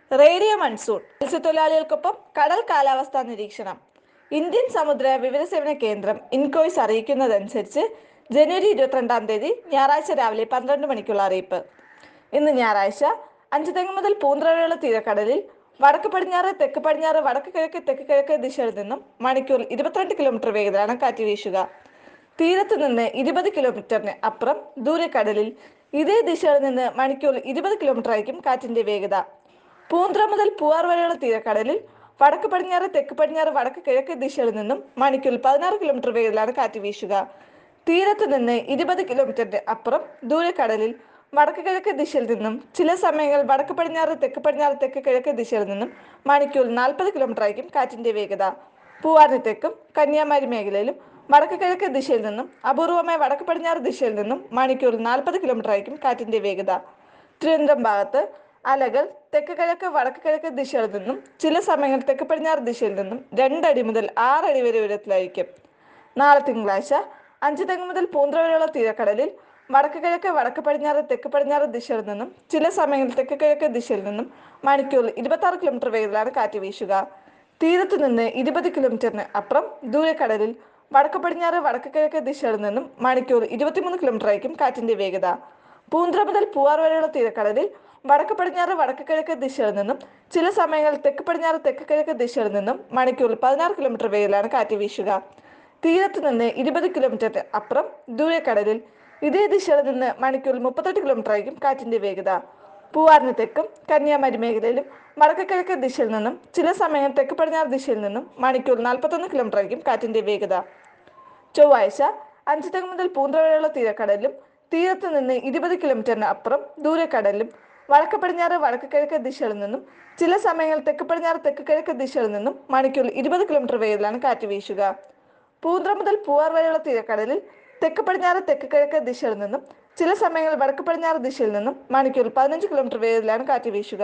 radio monsoon മത്സ്യത്തൊഴിലാളികൾക്കൊപ്പം കടൽ കാലാവസ്ഥാ നിരീക്ഷണം ഇന്ത്യൻ സമുദ്ര വിവരസേവന കേന്ദ്രം ഇൻകോയ്സ് അറിയിക്കുന്നതനുസരിച്ച് ജനുവരി ഇരുപത്തിരണ്ടാം തീയതി ഞായറാഴ്ച രാവിലെ പന്ത്രണ്ട് മണിക്കുള്ള അറിയിപ്പ് ഇന്ന് ഞായറാഴ്ച അഞ്ചുതെങ്ങ് മുതൽ പൂന്തറയുള്ള തീരക്കടലിൽ വടക്ക് പടിഞ്ഞാറ് തെക്ക് പടിഞ്ഞാറ് വടക്ക് കിഴക്ക് തെക്ക് കിഴക്ക് ദിശയിൽ നിന്നും മണിക്കൂർ ഇരുപത്തിരണ്ട് കിലോമീറ്റർ വേഗതയിലാണ് കാറ്റ് വീശുക തീരത്ത് നിന്ന് ഇരുപത് കിലോമീറ്ററിന് അപ്പുറം ദൂരക്കടലിൽ ഇതേ ദിശയിൽ നിന്ന് മണിക്കൂർ ഇരുപത് കിലോമീറ്റർ ആയിരിക്കും കാറ്റിന്റെ വേഗത പൂന്തുറ മുതൽ പൂവാർ വരെയുള്ള തീരക്കടലിൽ വടക്ക് പടിഞ്ഞാറ് തെക്ക് പടിഞ്ഞാറ് വടക്ക് കിഴക്ക് ദിശയിൽ നിന്നും മണിക്കൂർ പതിനാറ് കിലോമീറ്റർ വേഗത്തിലാണ് കാറ്റ് വീശുക തീരത്ത് നിന്ന് ഇരുപത് കിലോമീറ്ററിന് അപ്പുറം ദൂരക്കടലിൽ വടക്ക് കിഴക്ക് ദിശയിൽ നിന്നും ചില സമയങ്ങളിൽ വടക്ക് പടിഞ്ഞാറ് തെക്ക് പടിഞ്ഞാറ് തെക്ക് കിഴക്ക് ദിശയിൽ നിന്നും മണിക്കൂർ നാൽപ്പത് കിലോമീറ്റർ ആയിരിക്കും കാറ്റിന്റെ വേഗത പൂവാറിന് തെക്കും കന്യാകുമാരി മേഖലയിലും വടക്ക് കിഴക്ക് ദിശയിൽ നിന്നും അപൂർവമായി വടക്ക് പടിഞ്ഞാറ് ദിശയിൽ നിന്നും മണിക്കൂർ നാൽപ്പത് കിലോമീറ്റർ ആയിരിക്കും കാറ്റിന്റെ വേഗത തിരുവനന്തപുരം ഭാഗത്ത് അലകൾ തെക്ക് കിഴക്ക് വടക്ക് കിഴക്ക് ദിശയിൽ നിന്നും ചില സമയങ്ങളിൽ തെക്ക് പടിഞ്ഞാറ് ദിശയിൽ നിന്നും രണ്ടടി മുതൽ ആറടി വരെ ഉയരത്തിലായിരിക്കും നാളെ തിങ്കളാഴ്ച അഞ്ച് തെങ്ങ് മുതൽ പൂന്തറ വരെയുള്ള തീരക്കടലിൽ വടക്ക് കിഴക്ക് വടക്ക് പടിഞ്ഞാറ് തെക്ക് പടിഞ്ഞാറ് ദിശയിൽ നിന്നും ചില സമയങ്ങളിൽ തെക്ക് കിഴക്ക് ദിശയിൽ നിന്നും മണിക്കൂറിൽ ഇരുപത്തി ആറ് കിലോമീറ്റർ വേഗത്തിലാണ് കാറ്റ് വീശുക തീരത്ത് നിന്ന് ഇരുപത് കിലോമീറ്ററിന് അപ്പുറം ദൂരക്കടലിൽ വടക്ക് പടിഞ്ഞാറ് വടക്ക് കിഴക്ക് ദിശയിൽ നിന്നും മണിക്കൂർ ഇരുപത്തിമൂന്ന് കിലോമീറ്റർ ആയിരിക്കും കാറ്റിന്റെ വേഗത പൂന്തറ മുതൽ പൂവാർ വരെയുള്ള തീരക്കടലിൽ വടക്ക് പടിഞ്ഞാറ് വടക്ക് കിഴക്ക് ദിശയിൽ നിന്നും ചില സമയങ്ങളിൽ തെക്ക് പടിഞ്ഞാറ് തെക്ക് കിഴക്ക് ദിശയിൽ നിന്നും മണിക്കൂറിൽ പതിനാറ് കിലോമീറ്റർ വേഗത്തിലാണ് കാറ്റ് വീശുക തീരത്ത് നിന്ന് ഇരുപത് കിലോമീറ്റർ അപ്പുറം ദൂരക്കടലിൽ ഇതേ ദിശയിൽ നിന്ന് മണിക്കൂറിൽ മുപ്പത്തെട്ട് കിലോമീറ്റർ ആയിരിക്കും കാറ്റിന്റെ വേഗത പൂവാറിന് തെക്കും കന്യാകുമാരി മേഖലയിലും വടക്ക് കിഴക്ക് ദിശയിൽ നിന്നും ചില സമയം തെക്ക് പടിഞ്ഞാറ് ദിശയിൽ നിന്നും മണിക്കൂർ നാൽപ്പത്തൊന്ന് കിലോമീറ്റർ ആയിരിക്കും കാറ്റിന്റെ വേഗത ചൊവ്വാഴ്ച അഞ്ച് തെങ്ങ് മുതൽ പൂന്തറ വരെയുള്ള തീരക്കടലിലും തീരത്ത് നിന്ന് ഇരുപത് കിലോമീറ്ററിന് അപ്പുറം ദൂരക്കടലിലും വടക്ക് പടിഞ്ഞാറ് വടക്ക് കിഴക്ക് ദിശയിൽ നിന്നും ചില സമയങ്ങളിൽ തെക്ക് പടിഞ്ഞാറ് തെക്ക് കിഴക്ക് ദിശയിൽ നിന്നും മണിക്കൂറിൽ ഇരുപത് കിലോമീറ്റർ വേഗത്തിലാണ് കാറ്റ് വീശുക പൂന്തറ മുതൽ പൂവാർ വരെയുള്ള തീരക്കടലിൽ തെക്ക് പടിഞ്ഞാറ് തെക്ക് കിഴക്ക് ദിശയിൽ നിന്നും ചില സമയങ്ങളിൽ വടക്ക് പടിഞ്ഞാറ് ദിശയിൽ നിന്നും മണിക്കൂറിൽ പതിനഞ്ച് കിലോമീറ്റർ വേഗത്തിലാണ് കാറ്റ് വീശുക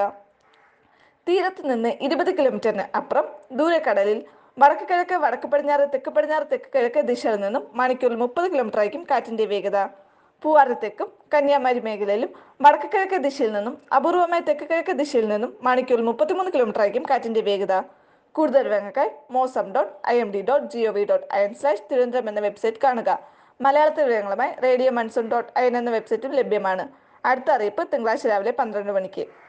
തീരത്ത് നിന്ന് ഇരുപത് കിലോമീറ്ററിന് അപ്പുറം ദൂരക്കടലിൽ വടക്ക് കിഴക്ക് വടക്ക് പടിഞ്ഞാറ് തെക്ക് പടിഞ്ഞാറ് തെക്ക് കിഴക്ക് ദിശയിൽ നിന്നും മണിക്കൂറിൽ മുപ്പത് കിലോമീറ്റർ ആയിരിക്കും കാറ്റിന്റെ വേഗത പൂവാറ് തെക്കും കന്യാകുമാരി മേഖലയിലും വടക്ക് കിഴക്ക് ദിശയിൽ നിന്നും അപൂർവമായി തെക്ക് കിഴക്ക് ദിശയിൽ നിന്നും മണിക്കൂറിൽ മുപ്പത്തിമൂന്ന് കിലോമീറ്റർ ആയിരിക്കും കാറ്റിന്റെ വേഗത കൂടുതൽ വിവരങ്ങൾക്കായി mausam dot I M D dot G O V dot I N slash Thiruvananthapuram എന്ന വെബ്സൈറ്റ് കാണുക മലയാളത്തിൽ വിവരങ്ങളുമായി radio monsoon dot I N എന്ന വെബ്സൈറ്റും ലഭ്യമാണ് അടുത്ത അറിയിപ്പ് തിങ്കളാഴ്ച രാവിലെ പന്ത്രണ്ട് മണിക്ക്